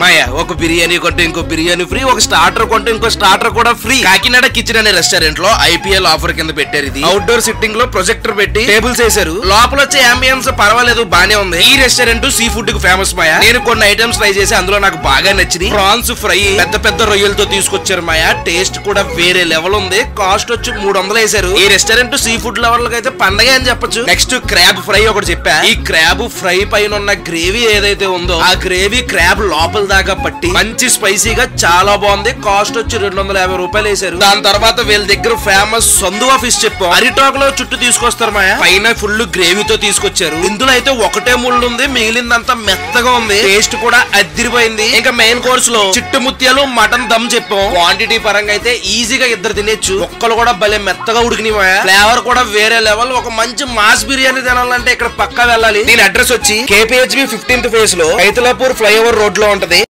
మాయా ఒక బిర్యానీ కొంటే ఇంకో బిర్యానీ ఫ్రీ ఒక స్టార్టర్ కొంటే ఇంకో స్టార్టర్ కూడా ఫ్రీ కాకినాడ కిచెన్ అనే రెస్టారెంట్ లో ఐపీఎల్ ఆఫర్ కింద పెట్టారు ఇది అవుట్డోర్ సిట్టింగ్ లో ప్రొజెక్టర్ పెట్టి టేబుల్స్ వేశారు లోపల వచ్చే అంబియన్స్ పర్వాలేదు బానే ఉంది ఈ రెస్టారెంట్ సీ ఫుడ్ కి ఫేమస్ మాయా నేను కొన్ని ఐటమ్స్ ట్రై చేసి అందులో నాకు బాగా నచ్చింది ప్రాన్స్ ఫ్రై పెద్ద పెద్ద రొయ్యలతో తీసుకొచ్చారు మాయా టేస్ట్ కూడా వేరే లెవెల్ ఉంది కాస్ట్ వచ్చి మూడు వందలు వేశారు ఈ రెస్టారెంట్ సీ ఫుడ్ లవర్లకు అయితే పండగ అని చెప్పొచ్చు నెక్స్ట్ క్రాబ్ ఫ్రై ఒకటి చెప్పా ఈ క్రాబ్ ఫ్రై పైన ఉన్న గ్రేవీ ఏదైతే ఉందో ఆ గ్రేవీ క్రాబ్ లోపల దాకా పట్టి మంచి స్పైసీగా చాలా బాగుంది కాస్ట్ వచ్చి రెండు వందల యాభై రూపాయలు వేశారు దాని తర్వాత వీళ్ళ దగ్గర ఫేమస్ సందువా ఫిష్ చెప్పాం అరిటాక్ లో చుట్టూ తీసుకొస్తారు మాయా పైన ఫుల్ గ్రేవీతో తీసుకొచ్చారు ఇందులో అయితే ఒకటే ముళ్ళు ఉంది మిగిలిందంతా మెత్తగా ఉంది టేస్ట్ కూడా అదిరిపోయింది ఇంకా మెయిన్ కోర్స్ లో చిట్టు ముత్యాలు మటన్ దమ్ చెప్పాం క్వాంటిటీ పరంగా అయితే ఈజీగా ఇద్దరు తినేచ్చు ఒక్కలు కూడా భలే మెత్తగా ఉడికినాయి మాయా ఫ్లేవర్ కూడా వేరే లెవెల్ ఒక మంచి మాస్ బిర్యానీ తినాలంటే ఇక్కడ పక్కా వెళ్ళాలి దీని అడ్రస్ వచ్చి కేపీహెచ్బి ఫిఫ్టీన్త్ ఫేజ్ లో కైతలాపూర్ ఫ్లైఓవర్ రోడ్ లో ఉంటది